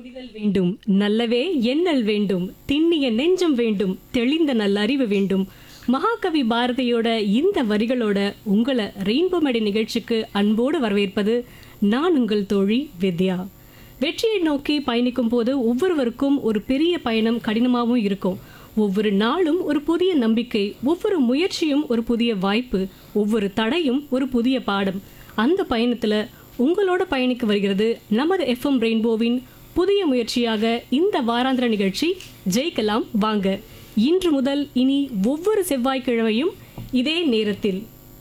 புரிதல் வேண்டும் நல்லவே எண்ணல் வேண்டும் திண்ணிய நெஞ்சம் வேண்டும் தெளிந்த நல்ல அறிவு வேண்டும் மகாகவி பாரதியோட இந்த வரிகளோட உங்களை ரெயின்போ மேடை நிகழ்ச்சிக்கு அன்போடு வரவேற்பது நான் உங்கள் தோழி வித்யா வெற்றியை நோக்கி பயணிக்கும் போது ஒவ்வொருவருக்கும் ஒரு பெரிய பயணம் கடினமாகவும் இருக்கும் ஒவ்வொரு நாளும் ஒரு புதிய நம்பிக்கை ஒவ்வொரு முயற்சியும் ஒரு புதிய வாய்ப்பு ஒவ்வொரு தடையும் ஒரு புதிய பாடம் அந்த பயணத்துல உங்களோட பயணிக்க வருகிறது நமது எஃப்எம் ரெயின்போவின் புதிய முயற்சியாக இந்த வாராந்திர நிகழ்ச்சி ஜெயிக்கலாம் வாங்க இன்று முதல் இனி ஒவ்வொரு செவ்வாய்க்கிழமையும் இதே நேரத்தில்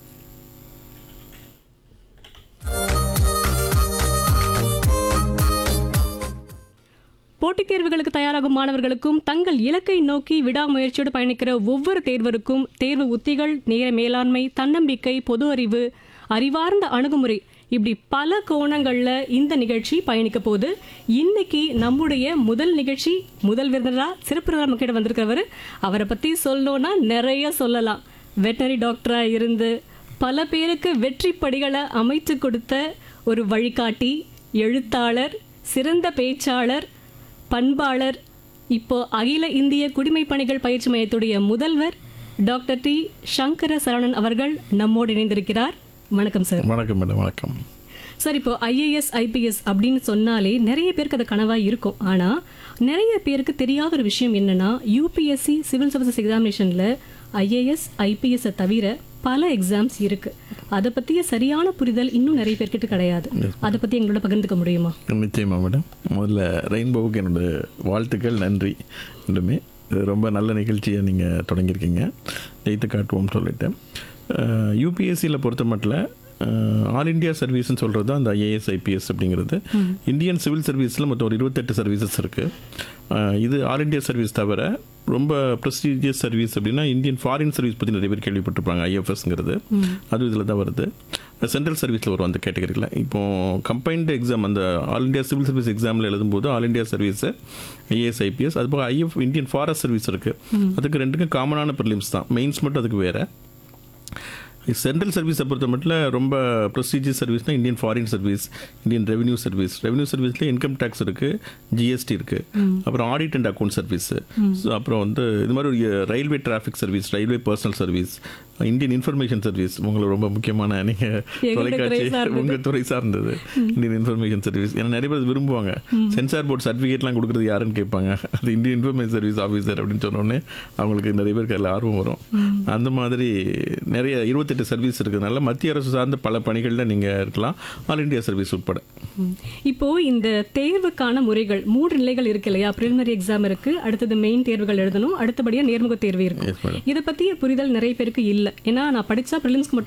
போட்டித் தேர்வுகளுக்கு தயாராகும் மாணவர்களுக்கும் தங்கள் இலக்கை நோக்கி விடாமுயற்சியோடு பயணிக்கிற ஒவ்வொரு தேர்வருக்கும் தேர்வு உத்திகள் நேர மேலாண்மை தன்னம்பிக்கை பொது அறிவு அறிவார்ந்த அணுகுமுறை இப்படி பல கோணங்கள்ல இந்த நிகழ்ச்சி பயணிக்க போகுது இன்னைக்கு நம்முடைய முதல் நிகழ்ச்சி முதல் விருந்தினரா சிறப்பு விருந்தினர் நம்ம கிட்ட வந்திருக்கிறவர் அவரை பத்தி சொல்லணும்னா நிறைய சொல்லலாம் வெட்டனரி டாக்டரா இருந்து பல பேருக்கு வெற்றி படிகளை அமைத்து கொடுத்த ஒரு வழிகாட்டி எழுத்தாளர் சிறந்த பேச்சாளர் பண்பாளர் இப்போ அகில இந்திய குடிமைப் பணிகள் பயிற்சி மையத்துடைய முதல்வர் டாக்டர் டி சங்கர சரவணன் அவர்கள் நம்மோடு இணைந்திருக்கிறார் வணக்கம் சார் வணக்கம் மேடம் வணக்கம் சார் இப்போ ஐஏஎஸ் ஐபிஎஸ் அப்படின்னு சொன்னாலே நிறைய பேருக்கு அது கனவா இருக்கும் ஆனா நிறைய பேருக்கு தெரியாத ஒரு விஷயம் என்னன்னா யூபிஎஸ்சி சிவில் சர்வீசஸ் எக்ஸாமினேஷன்ல ஐஏஎஸ் ஐபிஎஸ் தவிர பல எக்ஸாம்ஸ் இருக்கு அதை பத்திய சரியான புரிதல் இன்னும் நிறைய பேர்கிட்ட கிடையாது அதை பத்தி எங்களோட பகிர்ந்துக்க முடியுமா நிச்சயமா மேடம் முதல்ல ரெயின்போவுக்கு என்னோட வாழ்த்துக்கள் நன்றி ரெண்டுமே இது ரொம்ப நல்ல நிகழ்ச்சியை நீங்கள் தொடங்கியிருக்கீங்க ஜெயித்து காட்டுவோம்னு சொல்லிட்டு யூபிஎஸ்சியில் பொறுத்த மட்டும் ஆல் இந்தியா சர்வீஸ்னு சொல்கிறது தான் அந்த ஐஏஎஸ் ஐபிஎஸ் அப்படிங்கிறது இந்தியன் சிவில் சர்வீஸில் மொத்தம் ஒரு இருபத்தெட்டு சர்வீசஸ் இருக்குது இது ஆல் இந்தியா சர்வீஸ் தவிர ரொம்ப ப்ரெஸ்டீஜியஸ் சர்வீஸ் அப்படின்னா இந்தியன் ஃபாரின் சர்வீஸ் பற்றி நிறைய பேர் கேள்விப்பட்டிருப்பாங்க ஐஎஃப்எஸ்ங்கிறது அது இதில் தான் வருது சென்ட்ரல் சர்வீஸில் வரும் அந்த கேட்டகரியில் இப்போ கம்பைன்டு எக்ஸாம் அந்த ஆல் இந்தியா சிவில் சர்வீஸ் எக்ஸாமில் எழுதும்போது all India service IAS IPS அது போக ஐஎஃப் இந்தியன் ஃபாரஸ்ட் சர்வீஸ் இருக்குது அதுக்கு ரெண்டுக்கும் காமனான ப்ரிலிம்ஸ் தான் மெயின்ஸ் மட்டும் அதுக்கு வேறு சென்ட்ரல் சர்வீஸை பொறுத்த மட்டும் ரொம்ப ப்ரொசீஜர் சர்வீஸ்னால் Indian foreign service Indian revenue service revenue சர்வீஸ்ல இன்கம் டேக்ஸ் இருக்குது ஜிஎஸ்டி இருக்குது அப்புறம் ஆடிட் அண்ட் அக்கௌண்ட் சர்வீஸ் அப்புறம் வந்து இது மாதிரி ஒரு railway traffic service railway personnel service Indian information service உங்களுக்கு ரொம்ப முக்கியமான நீங்கள் எங்களுடைய துறை தொலைக்காட்சி சார்ந்தது. உங்கள் துறை சார்ந்தது இந்தியன் இன்ஃபர்மேஷன் சர்வீஸ் ஏன்னா நிறைய பேர் விரும்புவாங்க சென்சார் போர்ட் சர்டிஃபிகேட்லாம் கொடுக்குறது யாருன்னு கேட்பாங்க அது இந்தியன் இன்ஃபர்மேஷன் சர்வீஸ் ஆஃபீஸர் அப்படின்னு சொன்னோடனே அவங்களுக்கு நிறைய பேருக்கு அதில் ஆர்வம் வரும் அந்த மாதிரி நிறைய இருபத்தெட்டு சர்வீஸ் இருக்கிறதுனால மத்திய அரசு சார்ந்த பல பணிகளில் நீங்கள் இருக்கலாம் ஆல் இந்தியா சர்வீஸ் உட்பட ம். இப்போ இந்த தேர்வுக்கான முறைகள் மூன்று நிலைகள் இருக்கு இல்லையா பிரிலிமினரி எக்ஸாம் இருக்கு அடுத்தது மெயின் தேர்வுகள் எழுதணும் அடுத்தபடியா நேர்முக தேர்வு Yes, இருக்கு madam. இதை பத்திய புரிதல் நிறைய பேருக்கு இல்ல ஏன்னா நான் படிச்சா ப்ரிலிம்ஸ்க்கு மட்டும்